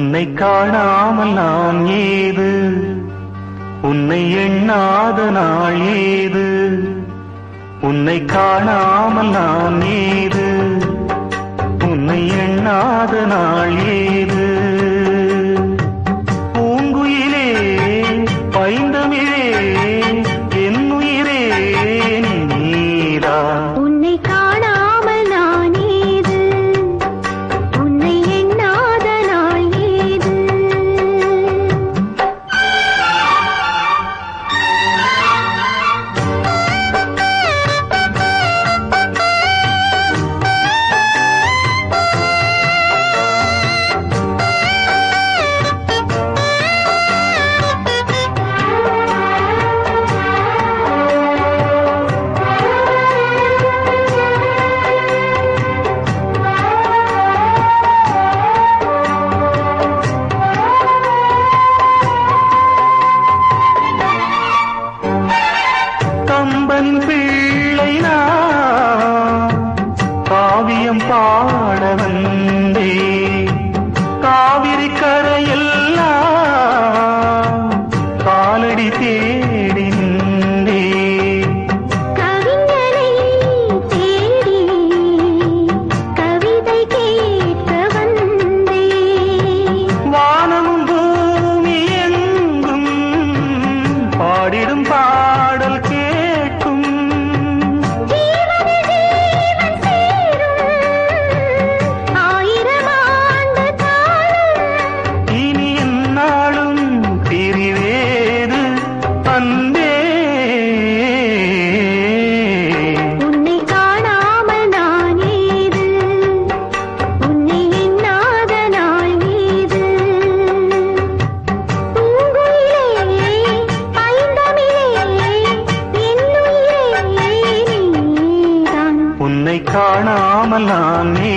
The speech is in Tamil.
உன்னை காணாமல் நான் ஏது உன்னை எண்ணாத நாள் ஏது உன்னை காணாமல் நான் ஏது உன்னை எண்ணாத நாள் ஏது பூங்குயிலே பைந்தமிழே என் உயிரே நீதான் உன்னை காணாமல் நான் ஏது உன்னை எண்ணாத நாள் ஏது கம்பன் பிள்ளை நான் காவியம் பாட வந்தே காவிரி கரையெல்லாம் காலடி தேடி நின்றே கவிஞனை தேடி கவிதை கேட்க வந்தேன் வானமும் பூமி எங்கும் பாடிடும் பாடல் கேட்கும் ஜீவனில் ஜீவன் சேரும் ஆயிரம் ஆண்டு காலம் இனி என்னாலும் பிரிவேது அன்பே உன்னை காணாமல் நான் ஏது உன்னை எண்ணாத நாள் ஏது பூங்குயிலே பைந்தமிழே என்னுயிரே நீதான் உன்னை காணாமல் நான்